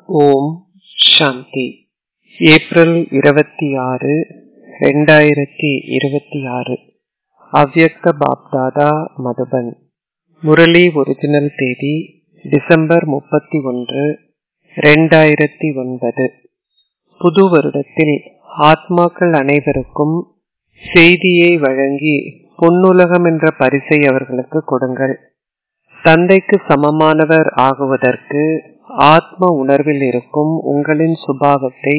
ஓம் சாந்தி April இருபத்தி ஆறு ரெண்டாயிரத்தி இருபத்தி ஆறு அவ்யக்த பாப்தாதா மதுபன் முரளி ஒரிஜினல் தேதி டிசம்பர் முப்பத்தி ஒன்று ரெண்டாயிரத்தி ஒன்பது புது வருடத்தில் ஆத்மாக்கள் அனைவருக்கும் செய்தியை வழங்கி பொன்னுலகம் என்ற பரிசை அவர்களுக்கு கொடுங்கள் தந்தைக்கு சமமானவர் ஆகுவதற்கு ஆத்ம உணர்வில் இருக்கும் உங்களின் சுபாவத்தை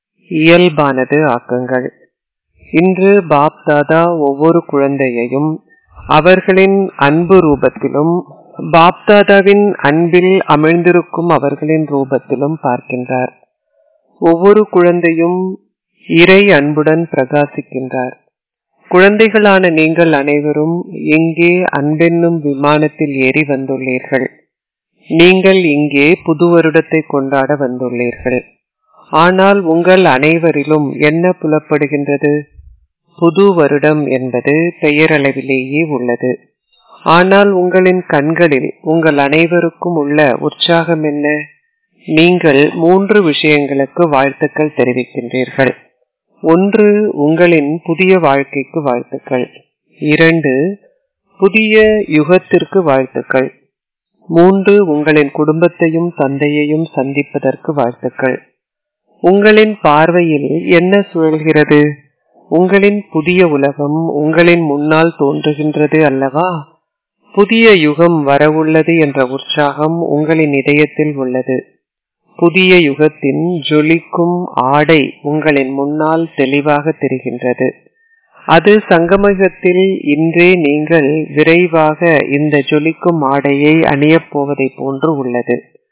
இயல்பானது ஆக்குங்கள் இன்று பாப் தாதா ஒவ்வொரு குழந்தையையும் அவர்களின் அன்பு ரூபத்திலும் பாப்தாதாவின் அன்பில் அமிழ்ந்திருக்கும் அவர்களின் ரூபத்திலும் பார்க்கின்றார் ஒவ்வொரு குழந்தையும் இறை அன்புடன் பிரகாசிக்கின்றார் குழந்தைகளான நீங்கள் அனைவரும் இங்கே அன்பென்னும் விமானத்தில் ஏறி வந்துள்ளீர்கள் நீங்கள் இங்கே புது வருடத்தை கொண்டாட வந்துள்ளீர்கள் ஆனால் உங்கள் அனைவரிலும் என்ன புலப்படுகின்றது புது வருடம் என்பது பெயரளவிலேயே உள்ளது ஆனால் உங்களின் கண்களில் உங்கள் அனைவருக்கும் உள்ள உற்சாகம் என்ன நீங்கள் மூன்று விஷயங்களுக்கு வாழ்த்துக்கள் தெரிவிக்கின்றீர்கள் ஒன்று உங்களின் புதிய வாழ்க்கைக்கு வாழ்த்துக்கள் இரண்டு புதிய யுகத்திற்கு வாழ்த்துக்கள் மூன்று உங்களின் குடும்பத்தையும் தந்தையையும் சந்திப்பதற்கு வாழ்த்துக்கள் உங்களின் பார்வையில் என்ன சுழல்கிறது உங்களின் புதிய உலகம் உங்களின் முன்னால் தோன்றுகின்றது அல்லவா புதிய யுகம் வரவுள்ளது என்ற உற்சாகம் உங்களின் இதயத்தில் உள்ளது புதிய யுகத்தின் ஜொலிக்கும் ஆடை உங்களின் முன்னால் தெளிவாக தெரிகின்றது அது சங்கமயுகத்தில் இன்றே நீங்கள் விரைவாக இந்த ஜொலிக்கும் ஆடையை அணியப் போவதை போன்று உள்ளது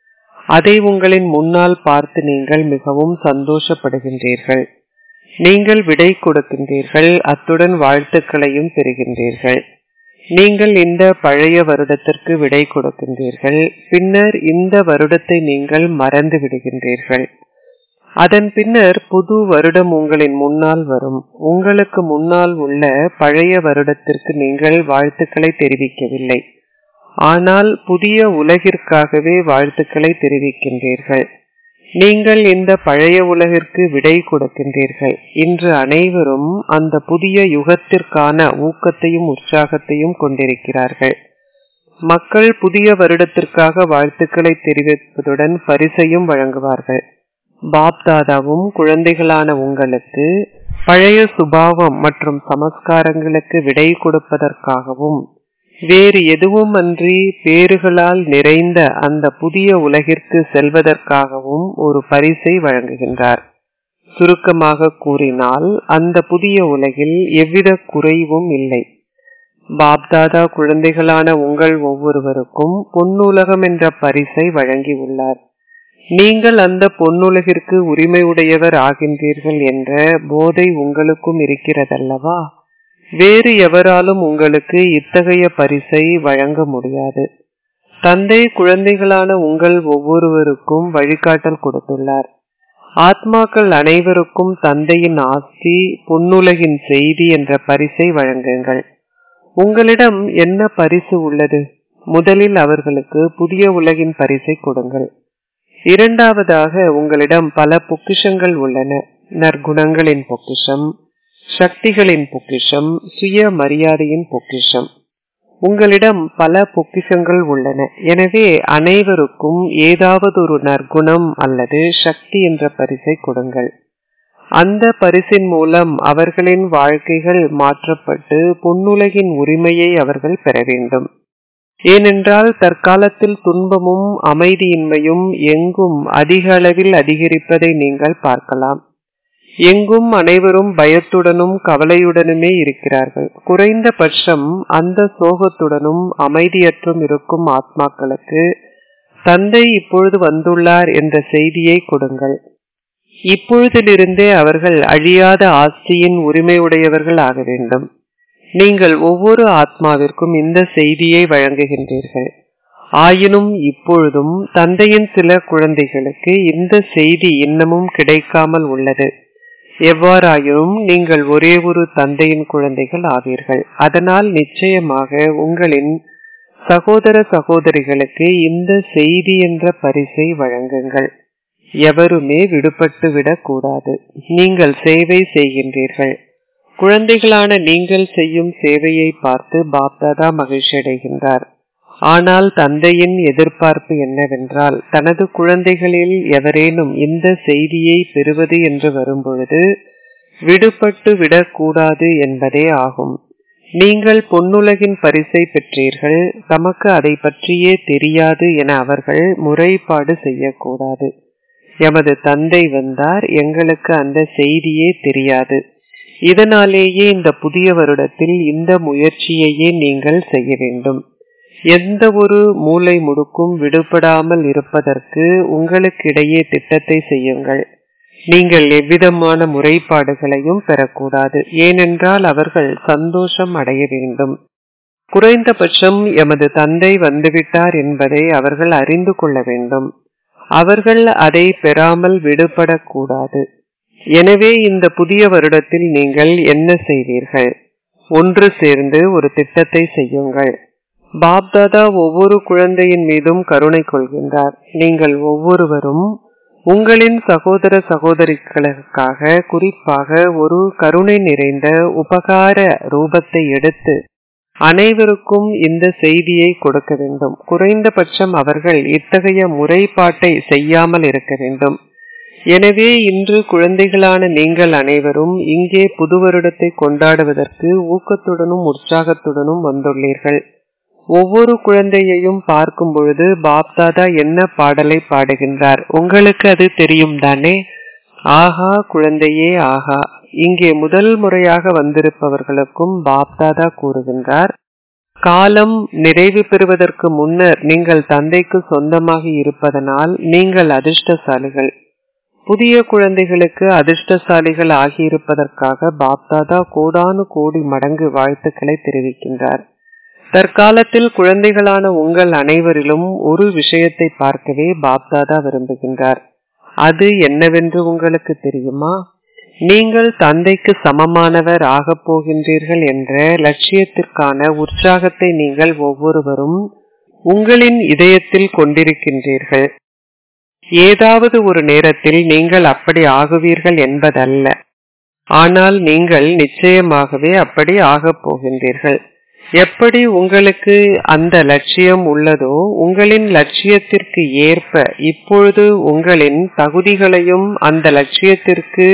அதை உங்களின் முன்னால் பார்த்து நீங்கள் மிகவும் சந்தோஷப்படுகின்றீர்கள் நீங்கள் விடை கொடுக்கின்றீர்கள் அத்துடன் வாழ்த்துக்களையும் பெறுகின்றீர்கள் நீங்கள் இந்த பழைய வருடத்திற்கு விடை கொடுக்கின்றீர்கள் பின்னர் இந்த வருடத்தை நீங்கள் மறந்து விடுகின்றீர்கள் அதன் பின்னர் புது வருடம் உங்களின் முன்னால் வரும் உங்களுக்கு முன்னால் உள்ள பழைய வருடத்திற்கு நீங்கள் வாழ்த்துக்களை தெரிவிக்கவில்லை ஆனால் புதிய உலகிற்காகவே வாழ்த்துக்களை தெரிவிக்கின்றீர்கள் நீங்கள் இந்த பழைய உலகிற்கு விடை கொடுக்கின்றீர்கள் இன்று அனைவரும் அந்த புதிய யுகத்திற்கான ஊக்கத்தையும் உற்சாகத்தையும் கொண்டிருக்கிறார்கள் மக்கள் புதிய வருடத்திற்காக வாழ்த்துக்களை தெரிவிப்பதுடன் பரிசையும் வழங்குவார்கள் பாப்தாதாவும் குழந்தைகளான உங்களுக்கு பழைய சுபாவம் மற்றும் சமஸ்காரங்களுக்கு விடை கொடுப்பதற்காகவும் வேறு எதுவும் அன்றி பேறுகளால் நிறைந்த அந்த புதிய உலகிற்கு செல்வதற்காகவும் ஒரு பரிசை வழங்குகின்றார் சுருக்கமாக கூறினால் அந்த புதிய உலகில் எவ்வித குறைவும் இல்லை பாப்தாதா குழந்தைகளான உங்கள் ஒவ்வொருவருக்கும் பொன்னுலகம் என்ற பரிசை வழங்கியுள்ளார் நீங்கள் அந்த பொன்னுலகிற்கு உரிமை உடையவர் ஆகின்றீர்கள் என்ற போதை உங்களுக்கும் இருக்கிறதல்லவா வேறு எவராலும் உங்களுக்கு இத்தகைய பரிசை வழங்க முடியாது தந்தை குழந்தைகளான உங்கள் ஒவ்வொருவருக்கும் வழிகாட்டல் கொடுத்துள்ளார் ஆத்மாக்கள் அனைவருக்கும் தந்தையின் ஆஸ்தி பொன்னுலகின் செய்தி என்ற பரிசை வழங்குங்கள் உங்களிடம் என்ன பரிசு உள்ளது முதலில் அவர்களுக்கு புதிய உலகின் பரிசை கொடுங்கள் இரண்டாவதாக உங்களிடம் பல பொக்கிஷங்கள் உள்ளன நற்குணங்களின் பொக்கிஷம் சக்திகளின் பொக்கிஷம் சுய மரியாதையின் பொக்கிஷம் உங்களிடம் பல பொக்கிஷங்கள் உள்ளன எனவே அனைவருக்கும் ஏதாவது ஒரு நற்குணம் அல்லது சக்தி என்ற பரிசை கொடுங்கள் அந்த பரிசின் மூலம் அவர்களின் வாழ்க்கைகள் மாற்றப்பட்டு பொன்னுலகின் உரிமையை அவர்கள் பெற வேண்டும் ஏனென்றால் தற்காலத்தில் துன்பமும் அமைதியின்மையும் எங்கும் அதிக அளவில் அதிகரிப்பதை நீங்கள் பார்க்கலாம் எங்கும் அனைவரும் பயத்துடனும் கவலையுடனுமே இருக்கிறார்கள் குறைந்த பட்சம் அந்த சோகத்துடனும் அமைதியற்றும் இருக்கும் ஆத்மாக்களுக்கு தந்தை இப்பொழுது வந்துள்ளார் என்ற செய்தியை கொடுங்கள் இப்பொழுதிலிருந்தே அவர்கள் அழியாத ஆஸ்தியின் உரிமை உடையவர்கள் ஆக வேண்டும் நீங்கள் ஒவ்வொரு ஆத்மாவிற்கும் இந்த செய்தியை வழங்குகின்றீர்கள் ஆயினும் இப்பொழுதும் தந்தையின் சில குழந்தைகளுக்கு இந்த செய்தி இன்னமும் கிடைக்காமல் உள்ளது எவ்வாறாயினும் நீங்கள் ஒரே ஒரு தந்தையின் குழந்தைகள் ஆவீர்கள் அதனால் நிச்சயமாக உங்களின் சகோதர சகோதரிகளுக்கு இந்த செய்தி என்ற பரிசை வழங்குங்கள் எவருமே விடுபட்டு விடக்கூடாது நீங்கள் சேவை செய்கின்றீர்கள் குழந்தைகளான நீங்கள் செய்யும் சேவையை பார்த்து பாப்தாதா மகிழ்ச்சி அடைகின்றார் ஆனால் தந்தையின் எதிர்பார்ப்பு என்னவென்றால் தனது குழந்தைகளில் எவரேனும் இந்த செய்தியை பெறுவது என்று வரும்பொழுது விடுபட்டு விடக்கூடாது என்பதே ஆகும் நீங்கள் பொன்னுலகின் பரிசை பெற்றீர்கள் தமக்கு அதை பற்றியே தெரியாது என அவர்கள் முறைப்பாடு செய்யக்கூடாது எமது தந்தை வந்தார் எங்களுக்கு அந்த செய்தியே தெரியாது இதனாலேயே இந்த புதிய வருடத்தில் இந்த முயற்சியையே நீங்கள் செய்ய வேண்டும் எந்த ஒரு மூளை முடுக்கும் விடுபடாமல் இருப்பதற்கு உங்களுக்கிடையே திட்டத்தை செய்யுங்கள் நீங்கள் எவ்விதமான முறைப்பாடுகளையும் பெறக்கூடாது ஏனென்றால் அவர்கள் சந்தோஷம் அடைய வேண்டும் குறைந்தபட்சம் எமது தந்தை வந்துவிட்டார் என்பதை அவர்கள் அறிந்து கொள்ள வேண்டும் அவர்கள் அதை பெறாமல் விடுபடக்கூடாது எனவே இந்த புதிய வருடத்தில் நீங்கள் என்ன செய்வீர்கள் ஒன்று சேர்ந்து ஒரு திட்டத்தை செய்யுங்கள் பாப்தாதா ஒவ்வொரு குழந்தையின் மீதும் கருணை கொள்கின்றார் நீங்கள் ஒவ்வொருவரும் உங்களின் சகோதர சகோதரிகளுக்காக குறிப்பாக ஒரு கருணை நிறைந்த உபகார ரூபத்தை எடுத்து அனைவருக்கும் இந்த செய்தியை கொடுக்க வேண்டும் குறைந்தபட்சம் அவர்கள் இத்தகைய முறைப்பாட்டை செய்யாமல் இருக்க வேண்டும் எனவே இன்று குழந்தைகளான நீங்கள் அனைவரும் இங்கே புது வருடத்தை கொண்டாடுவதற்கு ஊக்கத்துடனும் உற்சாகத்துடனும் வந்துள்ளீர்கள் ஒவ்வொரு குழந்தையையும் பார்க்கும் பொழுது பாப்தாதா என்ன பாடலை பாடுகின்றார் உங்களுக்கு அது தெரியும் தானே ஆஹா குழந்தையே ஆஹா இங்கே முதல் முறையாக வந்திருப்பவர்களுக்கும் பாப்தாதா கூறுகின்றார் காலம் நிறைவு பெறுவதற்கு முன்னர் நீங்கள் தந்தைக்கு சொந்தமாகி இருப்பதனால் நீங்கள் அதிர்ஷ்டசாலிகள் புதிய குழந்தைகளுக்கு அதிர்ஷ்டசாலிகள் ஆகியிருப்பதற்காக பாப்தாதா கோடானு கோடி மடங்கு வாழ்த்துக்களை தெரிவிக்கின்றார் தற்காலத்தில் குழந்தைகளான உங்கள் அனைவரிலும் ஒரு விஷயத்தை பார்க்கவே பாப்தாதா விரும்புகின்றார் அது என்னவென்று உங்களுக்கு தெரியுமா நீங்கள் தந்தைக்கு சமமானவர் ஆகப் போகின்றீர்கள் என்ற லட்சியத்திற்கான உற்சாகத்தை நீங்கள் ஒவ்வொருவரும் உங்களின் இதயத்தில் கொண்டிருக்கின்றீர்கள் ஏதாவது ஒரு நேரத்தில் நீங்கள் அப்படி ஆகுவீர்கள் என்பதல்ல ஆனால் நீங்கள் நிச்சயமாகவே அப்படி ஆகப் போகின்றீர்கள் எப்படி உங்களுக்கு அந்த லட்சியம் உள்ளதோ உங்களின் லட்சியத்திற்கு ஏற்ப இப்பொழுது உங்களின் தகுதிகளையும் அந்த லட்சியத்திற்கு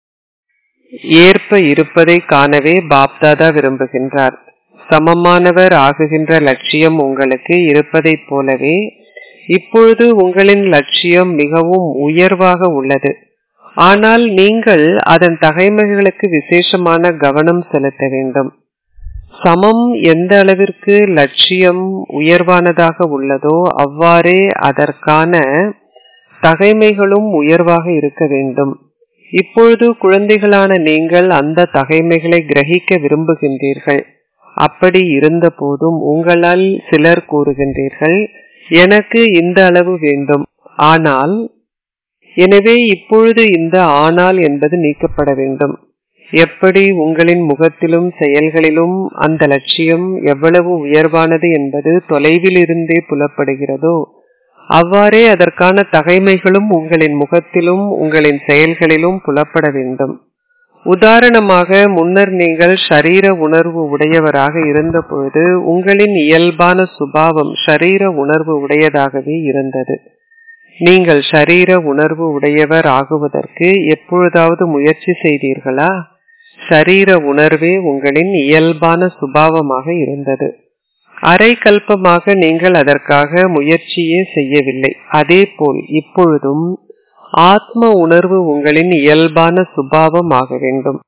ஏற்ப இருப்பதை காணவே பாப்தாதா விரும்புகின்றார் சமமானவர் ஆகுகின்ற லட்சியம் உங்களுக்கு இருப்பதைப் போலவே இப்பொழுது உங்களின் லட்சியம் மிகவும் உயர்வாக உள்ளது ஆனால் நீங்கள் அதன் தகைமைகளுக்கு விசேஷமான கவனம் செலுத்த வேண்டும் சமம் எந்த அளவிற்கு லட்சியம் உயர்வானதாக உள்ளதோ அவ்வாறே அதற்கான தகைமைகளும் உயர்வாக இருக்க வேண்டும் இப்பொழுது குழந்தைகளான நீங்கள் அந்த தகைமைகளை கிரகிக்க விரும்புகின்றீர்கள் அப்படி இருந்த போதும் உங்களால் சிலர் கூறுகின்றீர்கள் எனக்கு இந்த அளவு வேண்டும் ஆனால் எனவே இப்பொழுது இந்த ஆனால் என்பது நீக்கப்பட வேண்டும் எப்படி உங்களின் முகத்திலும் செயல்களிலும் அந்த லட்சியம் எவ்வளவு உயர்வானது என்பது தொலைவில் இருந்தே புலப்படுகிறதோ அவ்வாறே அதற்கான தகைமைகளும் உங்களின் முகத்திலும் உங்களின் செயல்களிலும் புலப்பட வேண்டும் உதாரணமாக முன்னர் நீங்கள் ஷரீர உணர்வு உடையவராக இருந்தபொழுது உங்களின் இயல்பான சுபாவம் ஷரீர உணர்வு உடையதாகவே இருந்தது நீங்கள் ஷரீர உணர்வு உடையவர் ஆகுவதற்கு எப்பொழுதாவது முயற்சி செய்தீர்களா ஷரீர உணர்வே உங்களின் இயல்பான சுபாவமாக இருந்தது அரை கல்பமாக நீங்கள் அதற்காக முயற்சியே செய்யவில்லை அதேபோல் இப்பொழுதும் ஆத்ம உணர்வு உங்களின் இயல்பான சுபாவம் ஆக வேண்டும்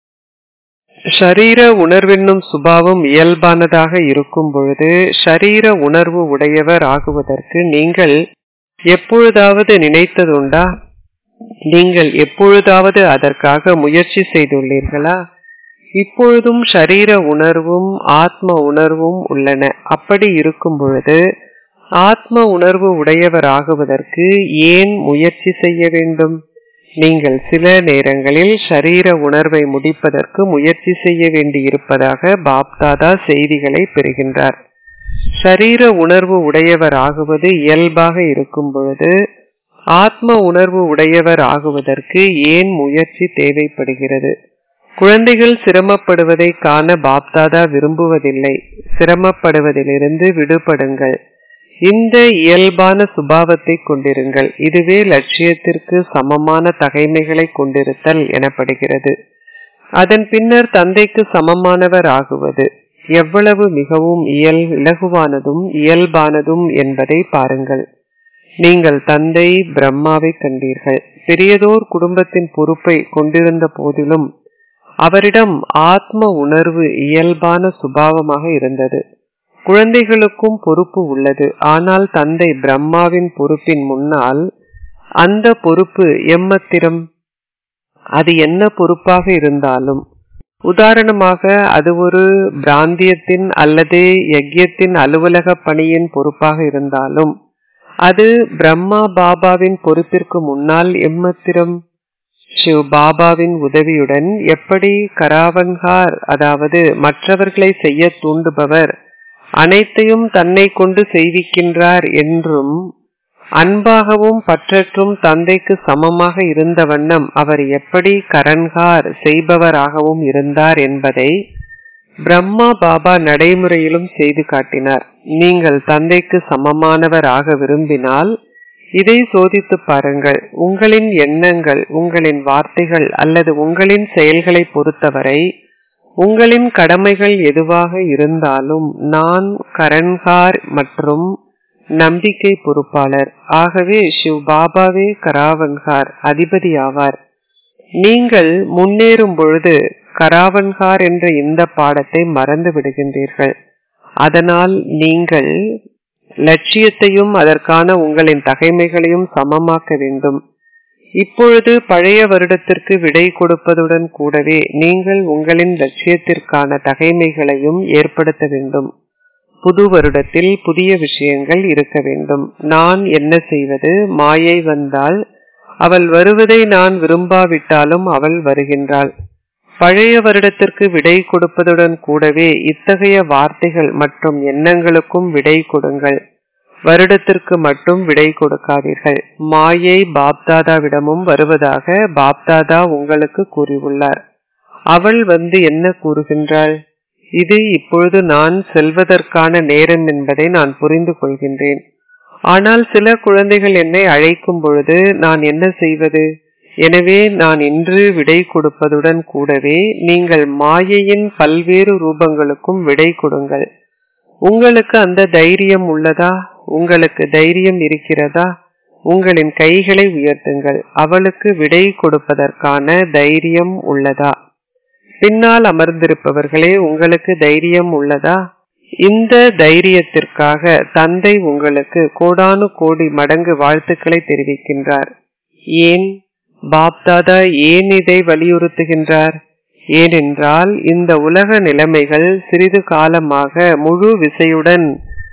ஷரீர உணர்வென்னும் சுபாவம் இயல்பானதாக இருக்கும் பொழுது ஷரீர உணர்வு உடையவர் ஆகுவதற்கு நீங்கள் எப்பொழுதாவது நினைத்ததுண்டா நீங்கள் எப்பொழுதாவது அதற்காக முயற்சி செய்துள்ளீர்களா இப்பொழுதும் ஷரீர உணர்வும் ஆத்ம உணர்வும் உள்ளன அப்படி இருக்கும் பொழுது ஆத்ம உணர்வு உடையவர் ஆகுவதற்கு ஏன் முயற்சி செய்ய வேண்டும் நீங்கள் சில நேரங்களில் ஷரீர உணர்வை முடிப்பதற்கு முயற்சி செய்ய வேண்டியிருப்பதாக பாப்தாதா செய்திகளை பெறுகின்றார் ஷரீர உணர்வு உடையவர் ஆகுவது இயல்பாக இருக்கும் பொழுது ஆத்ம உணர்வு உடையவர் ஆகுவதற்கு ஏன் முயற்சி தேவைப்படுகிறது குழந்தைகள் சிரமப்படுவதை காண பாப்தாதா விரும்புவதில்லை சிரமப்படுவதிலிருந்து விடுபடுங்கள் இந்த இயல்பான சுபாவத்தை கொண்டிருங்கள் இதுவே லட்சியத்திற்கு சமமான தகைமைகளை கொண்டிருத்தல் எனப்படுகிறது அதன் பின்னர் தந்தைக்கு சமமானவர் ஆகுவது எவ்வளவு மிகவும் இயல் இலகுவானதும் இயல்பானதும் என்பதை பாருங்கள் நீங்கள் தந்தை பிரம்மாவை கண்டீர்கள் பெரியதோர் குடும்பத்தின் பொறுப்பை கொண்டிருந்த போதிலும் அவரிடம் ஆத்ம உணர்வு இயல்பான சுபாவமாக இருந்தது குழந்தைகளுக்கும் பொறுப்பு உள்ளது ஆனால் தந்தை பிரம்மாவின் பொறுப்பின் முன்னால் அந்த பொறுப்பு எம்மத்திரம் அது என்ன பொறுப்பாக இருந்தாலும் உதாரணமாக அது ஒரு பிராந்தியத்தின் அல்லது யஜ்யத்தின் அலுவலக பணியின் பொறுப்பாக இருந்தாலும் அது பிரம்மா பாபாவின் பொறுப்பிற்கு முன்னால் எம்மத்திரம் சிவ் பாபாவின் உதவியுடன் எப்படி கராவன்கார் அதாவது மற்றவர்களை செய்ய தூண்டுபவர் அனைத்தையும் தன்னை கொண்டு செய்விக்கின்றார் என்றும் அன்பாகவும் பற்றற்றும் தந்தைக்கு சமமாக இருந்த வண்ணம் அவர் எப்படி கரன்கார் செய்பவராகவும் இருந்தார் என்பதை பிரம்மா பாபா நடைமுறையிலும் செய்து காட்டினார் நீங்கள் தந்தைக்கு சமமானவர் ஆக விரும்பினால் இதை சோதித்து பாருங்கள் உங்களின் எண்ணங்கள் உங்களின் வார்த்தைகள் அல்லது உங்களின் செயல்களை பொறுத்தவரை உங்களின் கடமைகள் எதுவாக இருந்தாலும் நான் கரன்கார் மற்றும் நம்பிக்கை பொறுப்பாளர் ஆகவே சிவ் பாபாவே கராவன்கார் அதிபதி ஆவார் நீங்கள் முன்னேறும் பொழுது கராவன்கார் என்ற இந்த பாடத்தை மறந்து விடுகின்றீர்கள் அதனால் நீங்கள் லட்சியத்தையும் அதற்கான உங்களின் தகைமைகளையும் சமமாக்க வேண்டும் இப்பொழுது பழைய வருடத்திற்கு விடை கொடுப்பதுடன் கூடவே நீங்கள் உங்களின் லட்சியத்திற்கான தகைமைகளையும் ஏற்படுத்த வேண்டும் புது வருடத்தில் புதிய விஷயங்கள் இருக்க வேண்டும் நான் என்ன செய்வது மாயை வந்தால் அவள் வருவதை நான் விரும்பாவிட்டாலும் அவள் வருகின்றாள் பழைய வருடத்திற்கு விடை கொடுப்பதுடன் கூடவே இத்தகைய வார்த்தைகள் மற்றும் எண்ணங்களுக்கும் விடை கொடுங்கள் வருடத்திற்கு மட்டும் விடை கொடுக்காதீர்கள் மாயை பாப்தாதாவிடமும் வருவதாக பாப்தாதா உங்களுக்கு கூறியுள்ளார் அவள் வந்து என்ன கூறுகின்றாள் இது இப்பொழுது நான் செல்வதற்கான நேரம் என்பதை நான் புரிந்து கொள்கின்றேன் ஆனால் சில குழந்தைகள் என்னை அழைக்கும் பொழுது நான் என்ன செய்வது எனவே நான் இன்று விடை கொடுப்பதுடன் கூடவே நீங்கள் மாயையின் பல்வேறு ரூபங்களுக்கும் விடை கொடுங்கள் உங்களுக்கு அந்த தைரியம் உள்ளதா உங்களுக்கு தைரியம் இருக்கிறதா உங்களின் கைகளை உயர்த்துங்கள் அவளுக்கு விடை கொடுப்பதற்கான தைரியம் உள்ளதா பின்னால் அமர்ந்திருப்பவர்களே உங்களுக்கு தைரியம் உள்ளதா இந்த தைரியத்திற்காக தந்தை உங்களுக்கு கோடானு கோடி மடங்கு வாழ்த்துக்களை தெரிவிக்கின்றார் ஏன் பாப்தாதா ஏன் இதை வலியுறுத்துகின்றார் ஏனென்றால் இந்த உலக நிலைமைகள் சிறிது காலமாக முழு விசையுடன்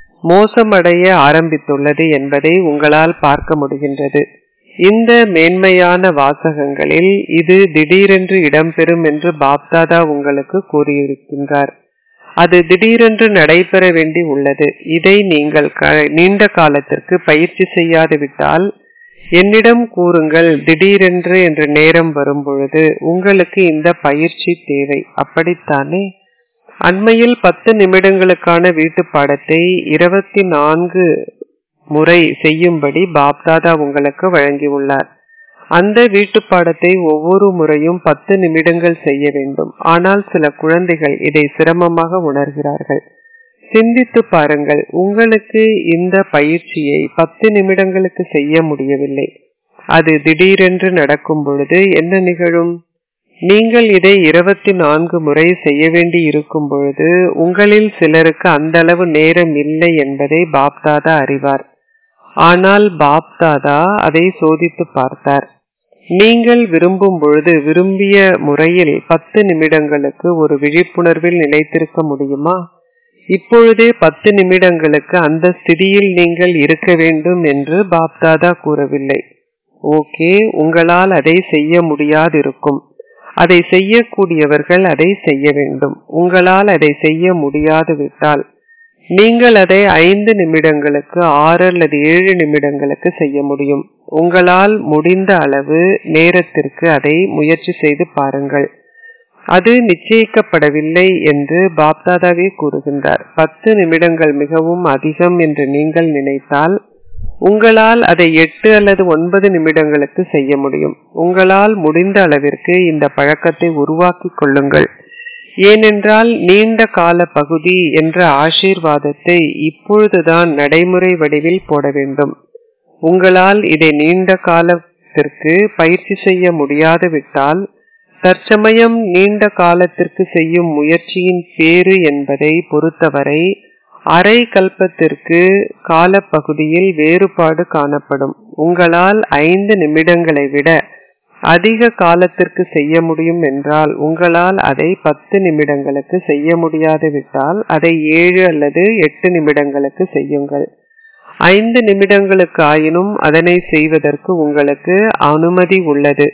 மோசமடைய ஆரம்பித்துள்ளது என்பதை உங்களால் பார்க்க முடிகின்றது இந்த மேன்மையான வாசகங்களில் இது திடீரென்று இடம்பெறும் என்று பாப்தாதா உங்களுக்கு கூறியிருக்கின்றார் அது திடீரென்று நடைபெற வேண்டி உள்ளது இதை நீங்கள் நீண்ட காலத்திற்கு பயிற்சி செய்யாது விட்டால் என்னிடம் கூறுங்கள் திடீரென்று என்ற நேரம் வரும் பொழுது உங்களுக்கு இந்த பயிற்சி தேவை அப்படித்தானே அண்மையில் பத்து நிமிடங்களுக்கான வீட்டு பாடத்தை இருபத்தி நான்கு முறை செய்யும்படி பாப்தாதா உங்களுக்கு வழங்கியுள்ளார் அந்த வீட்டு பாடத்தை ஒவ்வொரு முறையும் பத்து நிமிடங்கள் செய்ய வேண்டும் ஆனால் சில குழந்தைகள் இதை சிரமமாக உணர்கிறார்கள் சிந்தித்து பாருங்கள் உங்களுக்கு இந்த பயிற்சியை பத்து நிமிடங்களுக்கு செய்ய முடியவில்லை அது திடீரென்று நடக்கும் பொழுது என்ன நிகழும் நீங்கள் இதை இருபத்தி நான்கு முறை செய்ய வேண்டி இருக்கும் பொழுது உங்களில் சிலருக்கு அந்த அளவு நேரம் இல்லை என்பதை பாப்தாதா அறிவார் ஆனால் பாப்தாதா அதை சோதித்து பார்த்தார் நீங்கள் விரும்பும் பொழுது விரும்பிய முறையில் பத்து நிமிடங்களுக்கு ஒரு விழிப்புணர்வில் நிலைத்திருக்க முடியுமா இப்பொழுதே பத்து நிமிடங்களுக்கு அந்த ஸ்திதியில் நீங்கள் இருக்க வேண்டும் என்று பாப்தாதா கூறவில்லை ஓகே உங்களால் அதை செய்ய முடியாதிருக்கும் அதை செய்யக்கூடியவர்கள் அதை செய்ய வேண்டும் உங்களால் அதை செய்ய முடியாது விட்டால் நீங்கள் அதை ஐந்து நிமிடங்களுக்கு ஆறு அல்லது ஏழு நிமிடங்களுக்கு செய்ய முடியும் உங்களால் முடிந்த அளவு நேரத்திற்கு அதை முயற்சி செய்து பாருங்கள் அது நிச்சயிக்கப்படவில்லை என்று பாப்தாதாவே கூறுகின்றார் பத்து நிமிடங்கள் மிகவும் அதிகம் என்று நீங்கள் நினைத்தால் உங்களால் அதை எட்டு அல்லது ஒன்பது நிமிடங்களுக்கு செய்ய முடியும் உங்களால் முடிந்த அளவிற்கு இந்த பழக்கத்தை உருவாக்கிக் கொள்ளுங்கள் ஏனென்றால் நீண்ட கால பகுதி என்ற ஆசீர்வாதத்தை இப்பொழுதுதான் நடைமுறை வடிவில் போட வேண்டும் உங்களால் இதை நீண்ட காலத்திற்கு பயிற்சி செய்ய முடியாது விட்டால் தற்சமயம் நீண்ட காலத்திற்கு செய்யும் முயற்சியின் பேறு என்பதை பொறுத்தவரை அரை கல்பத்திற்கு காலப்பகுதியில் வேறுபாடு காணப்படும் உங்களால் ஐந்து நிமிடங்களை விட அதிக காலத்திற்கு செய்ய முடியும் என்றால் உங்களால் அதை பத்து நிமிடங்களுக்கு செய்ய முடியாது விட்டால் அதை ஏழு அல்லது எட்டு நிமிடங்களுக்கு செய்யுங்கள் ஐந்து நிமிடங்களுக்கு ஆயினும் அதனை செய்வதற்கு உங்களுக்கு அனுமதி உள்ளது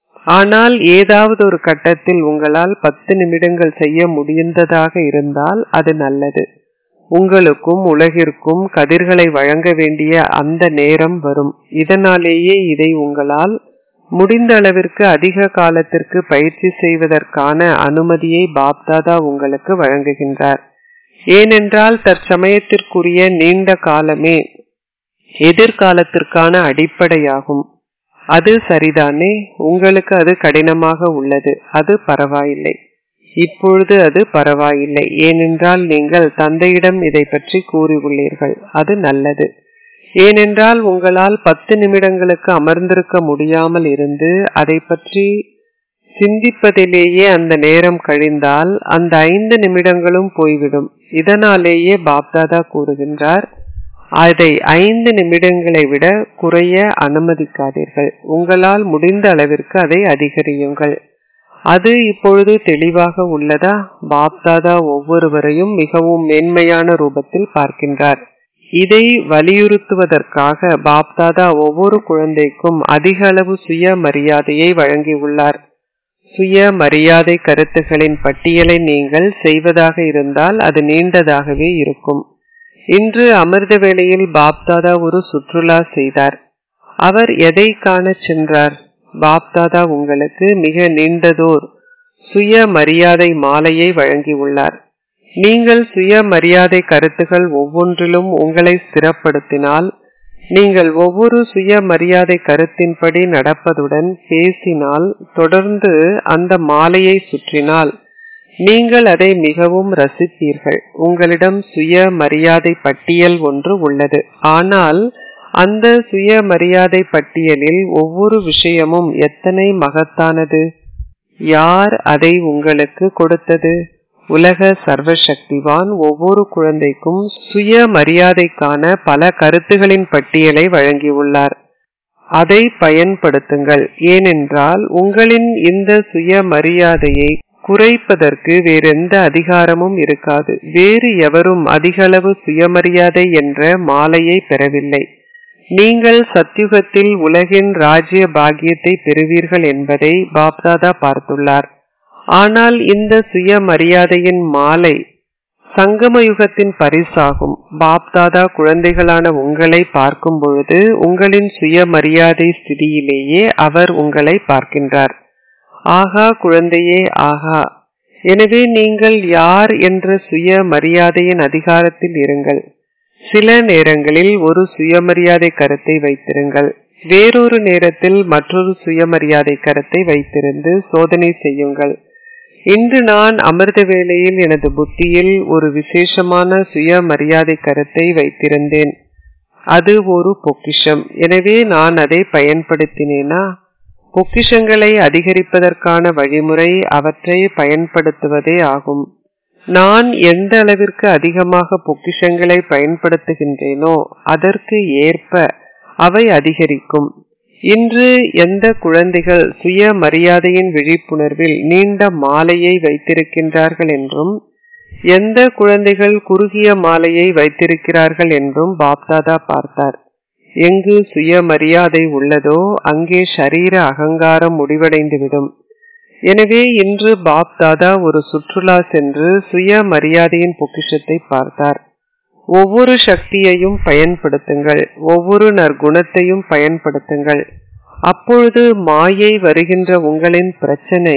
ஆனால் ஏதாவது ஒரு கட்டத்தில் உங்களால் பத்து நிமிடங்கள் செய்ய முடிந்ததாக இருந்தால் அது நல்லது உங்களுக்கும் உலகிற்கும் கதிர்களை வழங்க வேண்டிய அந்த நேரம் வரும் இதனாலேயே இதை உங்களால் முடிந்த அளவிற்கு அதிக காலத்திற்கு பயிற்சி செய்வதற்கான அனுமதியை பாப்தாதா உங்களுக்கு வழங்குகின்றார் ஏனென்றால் தற்சமயத்திற்குரிய நீண்ட காலமே எதிர்காலத்திற்கான அடிப்படையாகும் அது சரிதானே உங்களுக்கு அது கடினமாக உள்ளது அது பரவாயில்லை இப்பொழுது அது பரவாயில்லை ஏனென்றால் நீங்கள் தந்தையிடம் இதை பற்றி கூறியுள்ளீர்கள் அது நல்லது ஏனென்றால் உங்களால் பத்து நிமிடங்களுக்கு அமர்ந்திருக்க முடியாமல் இருந்து அதை பற்றி சிந்திப்பதிலேயே அந்த நேரம் கழிந்தால் அந்த ஐந்து நிமிடங்களும் போய்விடும் இதனாலேயே பாப்தாதா கூறுகின்றார் அதை ஐந்து நிமிடங்களை விட குறைய அனுமதிக்காதீர்கள் உங்களால் முடிந்த அளவிற்கு அதை அதிகரியுங்கள் அது இப்பொழுது தெளிவாக உள்ளதா பாப்தாதா ஒவ்வொருவரையும் மிகவும் மேன்மையான ரூபத்தில் பார்க்கின்றார் இதை வலியுறுத்துவதற்காக பாப்தாதா ஒவ்வொரு குழந்தைக்கும் அதிக அளவு சுய மரியாதையை வழங்கியுள்ளார் சுய மரியாதை கருத்துகளின் பட்டியலை நீங்கள் செய்வதாக இருந்தால் அது நீண்டதாகவே இருக்கும் இன்று அமிர்த வேளையில் பாப்தாதா ஒரு சுற்றுலா செய்தார் அவர் எதை காணச் சென்றார் பாப்தாதா உங்களுக்கு மிக நீண்டதோர் சுய மரியாதை மாலையை வழங்கியுள்ளார் நீங்கள் சுய மரியாதை கருத்துகள் ஒவ்வொன்றிலும் உங்களை ஸ்திரப்படுத்தினால் நீங்கள் ஒவ்வொரு சுய மரியாதை கருத்தின்படி நடப்பதுடன் பேசினால் தொடர்ந்து அந்த மாலையை சுற்றினால் நீங்கள் அதை மிகவும் ரசிப்பீர்கள் உங்களிடம் சுய மரியாதை பட்டியல் ஒன்று உள்ளது ஆனால் அந்த சுய மரியாதை பட்டியலில் ஒவ்வொரு விஷயமும் எத்தனை மகத்தானது யார் அதை உங்களுக்கு கொடுத்தது உலக சர்வசக்திவான் ஒவ்வொரு குழந்தைக்கும் சுய மரியாதைக்கான பல கருத்துகளின் பட்டியலை வழங்கியுள்ளார் அதை பயன்படுத்துங்கள் ஏனென்றால் உங்களின் இந்த சுய மரியாதையை குறைப்பதற்கு வேறெந்த அதிகாரமும் இருக்காது வேறு எவரும் அதிகளவு சுயமரியாதை என்ற மாலையை பெறவில்லை நீங்கள் சத்யுகத்தில் உலகின் ராஜ்ய பாக்கியத்தை பெறுவீர்கள் என்பதை பாப்தாதா பார்த்துள்ளார் ஆனால் இந்த சுயமரியாதையின் மாலை சங்கம யுகத்தின் பரிசாகும் பாப்தாதா குழந்தைகளான உங்களை பார்க்கும் பொழுது உங்களின் சுயமரியாதை ஸ்திதியிலேயே அவர் உங்களை பார்க்கின்றார் ஆகா குழந்தையே ஆகா எனவே நீங்கள் யார் என்ற சுய மரியாதையின் அதிகாரத்தில் இருங்கள் சில நேரங்களில் ஒரு சுயமரியாதை கருத்தை வைத்திருங்கள் வேறொரு நேரத்தில் மற்றொரு சுயமரியாதை கருத்தை வைத்திருந்து சோதனை செய்யுங்கள் இன்று நான் அமிர்த வேளையில் எனது புத்தியில் ஒரு விசேஷமான சுயமரியாதை கருத்தை வைத்திருந்தேன் அது ஒரு பொக்கிஷம் எனவே நான் அதை பயன்படுத்தினேனா பொக்கிஷங்களை அதிகரிப்பதற்கான வழிமுறை அவற்றை பயன்படுத்துவதே ஆகும் நான் எந்த அளவிற்கு அதிகமாக பொக்கிஷங்களை பயன்படுத்துகின்றேனோ அதற்கு ஏற்ப அவை அதிகரிக்கும் இன்று எந்த குழந்தைகள் சுய மரியாதையின் விழிப்புணர்வில் நீண்ட மாலையை வைத்திருக்கின்றார்கள் என்றும் எந்த குழந்தைகள் குறுகிய மாலையை வைத்திருக்கிறார்கள் என்றும் பாப்தாதா பார்த்தார் எங்கு சுய மரியாதை உள்ளதோ அங்கே ஷரீர அகங்காரம் முடிவடைந்துவிடும் எனவே இன்று பாப் தாதா ஒரு சுற்றுலா சென்று சுய மரியாதையின் பொக்கிஷத்தை பார்த்தார் ஒவ்வொரு சக்தியையும் பயன்படுத்துங்கள் ஒவ்வொரு நற்குணத்தையும் பயன்படுத்துங்கள் அப்பொழுது மாயை வருகின்ற உங்களின் பிரச்சனை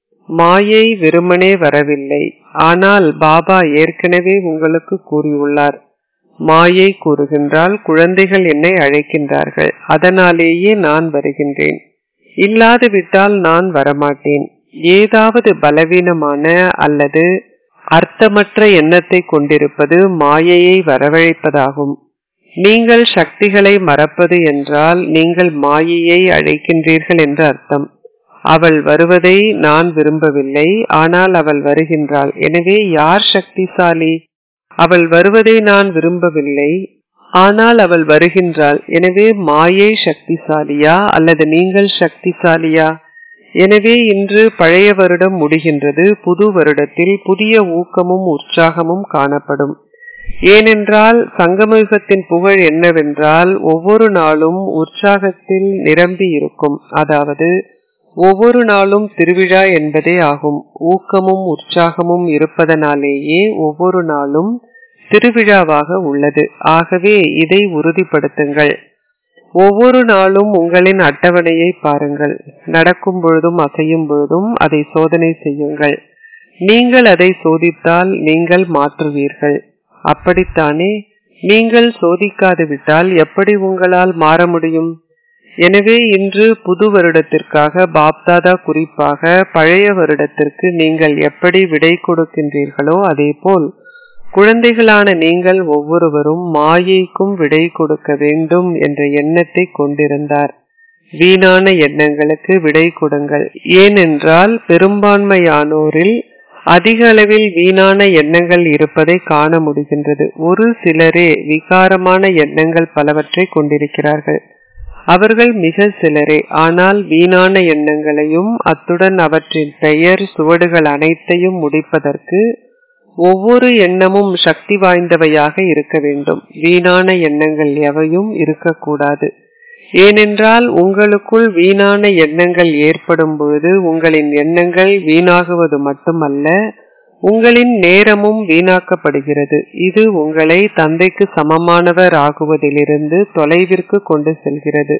மாயை வெறுமனே வரவில்லை ஆனால் பாபா ஏற்கனவே உங்களுக்கு கூறியுள்ளார் மாயை கூறுகின்றால் குழந்தைகள் என்னை அழைக்கின்றார்கள் அதனாலேயே நான் வருகின்றேன் இல்லாது விட்டால் நான் வரமாட்டேன் ஏதாவது பலவீனமான அல்லது அர்த்தமற்ற எண்ணத்தை கொண்டிருப்பது மாயையை வரவழைப்பதாகும் நீங்கள் சக்திகளை மறப்பது என்றால் நீங்கள் மாயையை அழைக்கின்றீர்கள் என்று அர்த்தம் அவள் வருவதை நான் விரும்பவில்லை ஆனால் அவள் வருகின்றாள் எனவே யார் சக்திசாலி அவள் வருவதை நான் விரும்பவில்லை ஆனால் அவள் வருகின்றாள் எனவே மாயை சக்திசாலியா அல்லது நீங்கள் சக்திசாலியா எனவே இன்று பழைய வருடம் முடிகின்றது புது வருடத்தில் புதிய ஊக்கமும் உற்சாகமும் காணப்படும் ஏனென்றால் சங்கமயுகத்தின் புகழ் என்னவென்றால் ஒவ்வொரு நாளும் உற்சாகத்தில் நிரம்பி இருக்கும் அதாவது ஒவ்வொரு நாளும் திருவிழா என்பதே ஆகும் ஊக்கமும் உற்சாகமும் இருப்பதனாலேயே ஒவ்வொரு நாளும் திருவிழாவாக உள்ளது ஆகவே இதை உறுதிப்படுத்துங்கள் ஒவ்வொரு நாளும் உங்களின் அட்டவணையை பாருங்கள் நடக்கும் பொழுதும் அசையும் பொழுதும் அதை சோதனை செய்யுங்கள் நீங்கள் அதை சோதித்தால் நீங்கள் மாற்றுவீர்கள் அப்படித்தானே நீங்கள் சோதிக்காது விட்டால் எப்படி உங்களால் மாற முடியும் எனவே இன்று புது வருடத்திற்காக பாப்தாதா குறிப்பாக பழைய வருடத்திற்கு நீங்கள் எப்படி விடை கொடுக்கின்றீர்களோ அதேபோல் குழந்தைகளான நீங்கள் ஒவ்வொருவரும் மாயைக்கும் விடை கொடுக்க வேண்டும் என்ற எண்ணத்தை கொண்டிருந்தார் வீணான எண்ணங்களுக்கு விடை கொடுங்கள் ஏனென்றால் பெரும்பான்மையானோரில் அதிக அளவில் வீணான எண்ணங்கள் இருப்பதை காண முடிகின்றது ஒரு சிலரே விகாரமான எண்ணங்கள் பலவற்றை கொண்டிருக்கிறார்கள் அவர்கள் மிக சிலரே ஆனால் வீணான எண்ணங்களையும் அத்துடன் அவற்றின் பெயர் சுவடுகள் அனைத்தையும் முடிப்பதற்கு ஒவ்வொரு எண்ணமும் சக்தி வாய்ந்தவையாக இருக்க வேண்டும் வீணான எண்ணங்கள் எவையும் இருக்கக்கூடாது ஏனென்றால் உங்களுக்குள் வீணான எண்ணங்கள் ஏற்படும் பொழுது உங்களின் எண்ணங்கள் வீணாகுவது மட்டுமல்ல உங்களின் நேரமும் வீணாக்கப்படுகிறது இது உங்களை தந்தைக்கு சமமானவர் ஆகுவதிலிருந்து தொலைவிற்கு கொண்டு செல்கிறது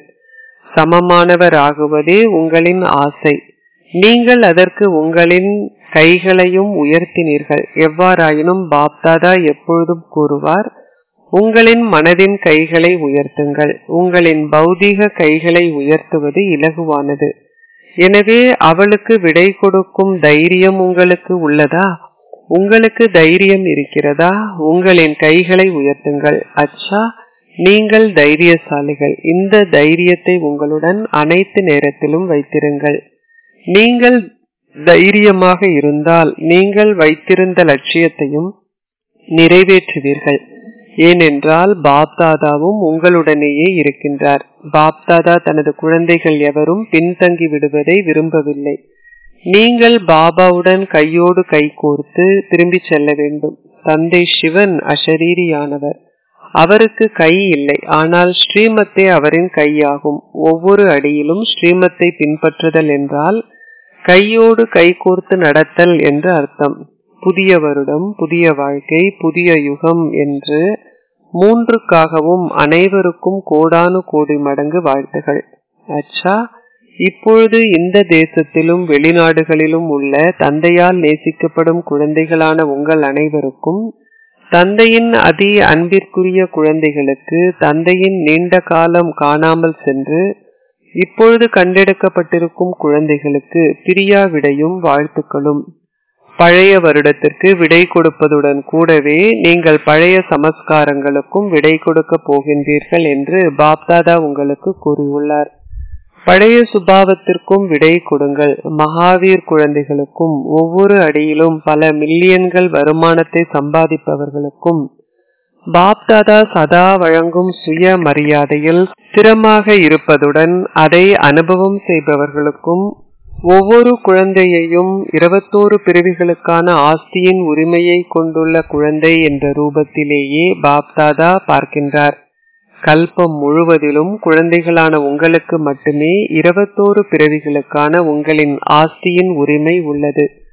சமமானவர் ஆகுவதே உங்களின் ஆசை நீங்கள் அதற்கு உங்களின் கைகளையும் உயர்த்தினீர்கள் எவ்வாறாயினும் பாப்தாதா எப்பொழுதும் கூறுவார் உங்களின் மனதின் கைகளை உயர்த்துங்கள் உங்களின் பௌதீக கைகளை உயர்த்துவது இலகுவானது எனவே அவளுக்கு விடை கொடுக்கும் தைரியம் உங்களுக்கு உள்ளதா உங்களுக்கு தைரியம் இருக்கிறதா உங்களின் கைகளை உயர்த்துங்கள் அச்சா நீங்கள் தைரியசாலிகள் இந்த தைரியத்தை உங்களுடன் அனைத்து நேரத்திலும் வைத்திருங்கள் நீங்கள் தைரியமாக இருந்தால் நீங்கள் வைத்திருந்த லட்சியத்தையும் நிறைவேற்றுவீர்கள் ஏனென்றால் பாப்தாதாவும் உங்களுடனேயே இருக்கின்றார் பாப்தாதா தனது குழந்தைகள் எவரும் பின்தங்கி விடுவதை விரும்பவில்லை நீங்கள் பாபாவுடன் கையோடு கை கோர்த்து திரும்பி செல்ல வேண்டும் தந்தை சிவன் அஷரீரியானவர் அவருக்கு கை இல்லை ஆனால் ஸ்ரீமத்தே அவரின் கையாகும் ஒவ்வொரு அடியிலும் ஸ்ரீமத்தை பின்பற்றுதல் என்றால் கையோடு கைகோர்த்து நடத்தல் என்று அர்த்தம் புதிய வருடம் புதிய வாழ்க்கை புதிய யுகம் என்று மூன்றுக்காகவும் அனைவருக்கும் கோடானு கோடி மடங்கு வாழ்த்துகள் அச்சா இப்பொழுது இந்த தேசத்திலும் வெளிநாடுகளிலும் உள்ள தந்தையால் நேசிக்கப்படும் குழந்தைகளான உங்கள் அனைவருக்கும் தந்தையின் அதி அன்பிற்குரிய குழந்தைகளுக்கு தந்தையின் நீண்ட காலம் காணாமல் சென்று இப்பொழுது கண்டெடுக்கப்பட்டிருக்கும் குழந்தைகளுக்கு பிரியா விடையும் வாழ்த்துக்களும் பழைய வருடத்திற்கு விடை கொடுப்பதுடன் கூடவே நீங்கள் பழைய சமஸ்காரங்களுக்கும் விடை கொடுக்க போகின்றீர்கள் என்று பாப்தாதா உங்களுக்கு கூறியுள்ளார் பழைய சுபாவத்திற்கும் விடை கொடுங்கள் மகாவீர் குழந்தைகளுக்கும் ஒவ்வொரு அடியிலும் பல மில்லியன்கள் வருமானத்தை சம்பாதிப்பவர்களுக்கும் பாப்தாதா சதா வழங்கும் சுய மரியாதையில் ஸ்திரமாக இருப்பதுடன் அதை அனுபவம் செய்பவர்களுக்கும் ஒவ்வொரு குழந்தையையும் இருபத்தோரு பிரிவுகளுக்கான ஆஸ்தியின் உரிமையை கொண்டுள்ள குழந்தை என்ற ரூபத்திலேயே பாப்தாதா பார்க்கின்றார் கல்பம் முழுவதிலும் குழந்தைகளான உங்களுக்கு மட்டுமே இருபத்தோரு பிறவிகளுக்கான உங்களின் ஆஸ்தியின் உரிமை உள்ளது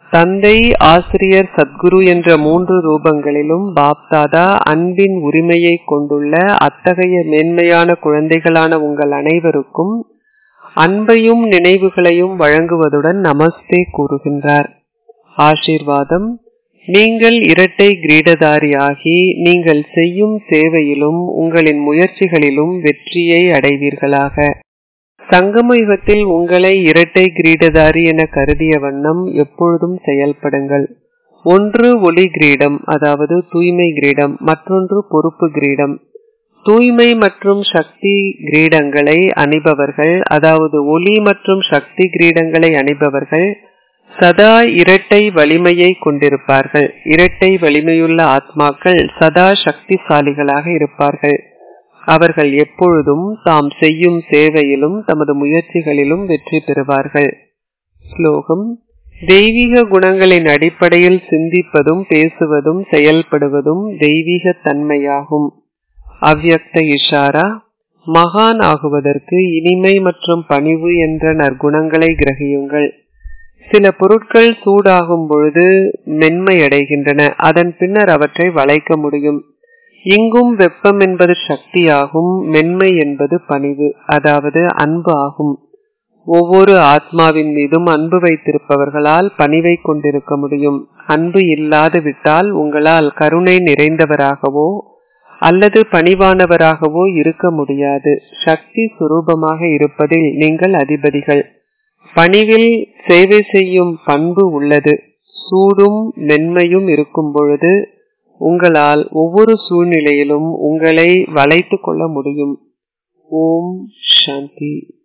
தந்தை ஆசிரியர் சத்குரு என்ற மூன்று ரூபங்களிலும் பாப்தாதா அன்பின் உரிமையை கொண்டுள்ள அத்தகைய மேன்மையான குழந்தைகளான உங்கள் அனைவருக்கும் அன்பையும் நினைவுகளையும் வழங்குவதுடன் நமஸ்தே கூறுகின்றார் ஆசீர்வாதம் நீங்கள் இரட்டை கிரீடதாரியாகி நீங்கள் செய்யும் சேவையிலும் உங்களின் முயற்சிகளிலும் வெற்றியை அடைவீர்களாக சங்கம யுகத்தில் உங்களை இரட்டை கிரீடதாரி என கருதிய வண்ணம் எப்பொழுதும் செயல்படுங்கள் ஒன்று ஒளி கிரீடம் அதாவது தூய்மை கிரீடம் மற்றொன்று பொறுப்பு கிரீடம் தூய்மை மற்றும் சக்தி கிரீடங்களை அணிபவர்கள் அதாவது ஒளி மற்றும் சக்தி கிரீடங்களை அணிபவர்கள் சதா இரட்டை வலிமையை கொண்டிருப்பார்கள் இரட்டை வலிமையுள்ள ஆத்மாக்கள் சதா சக்திசாலிகளாக இருப்பார்கள் அவர்கள் எப்பொழுதும் தாம் செய்யும் சேவையிலும் தமது முயற்சிகளிலும் வெற்றி பெறுவார்கள் ஸ்லோகம் தெய்வீக குணங்களின் அடிப்படையில் சிந்திப்பதும் பேசுவதும் செயல்படுவதும் தெய்வீக தன்மையாகும் அவ்யக்த இஷாரா மகான் ஆகுவதற்கு இனிமை மற்றும் பணிவு என்ற நற்குணங்களை கிரகியுங்கள் சில பொருட்கள் சூடாகும் பொழுது மென்மையடைகின்றன அதன் பின்னர் அவற்றை வளைக்க முடியும் இங்கும் வெப்பம் என்பது சக்தியாகும் மென்மை என்பது பணிவு அதாவது அன்பு ஆகும் ஒவ்வொரு ஆத்மாவின் மீதும் அன்பு வைத்திருப்பவர்களால் பணிவை கொண்டிருக்க முடியும் அன்பு இல்லாது விட்டால் உங்களால் கருணை நிறைந்தவராகவோ அல்லது பணிவானவராகவோ இருக்க முடியாது சக்தி சுரூபமாக இருப்பதில் நீங்கள் அதிபதிகள் பணிவில் சேவை செய்யும் பண்பு உள்ளது சூடும் மென்மையும் இருக்கும் பொழுது உங்களால் ஒவ்வொரு சூழ்நிலையிலும் உங்களை வளைத்து கொள்ள முடியும் ஓம் சாந்தி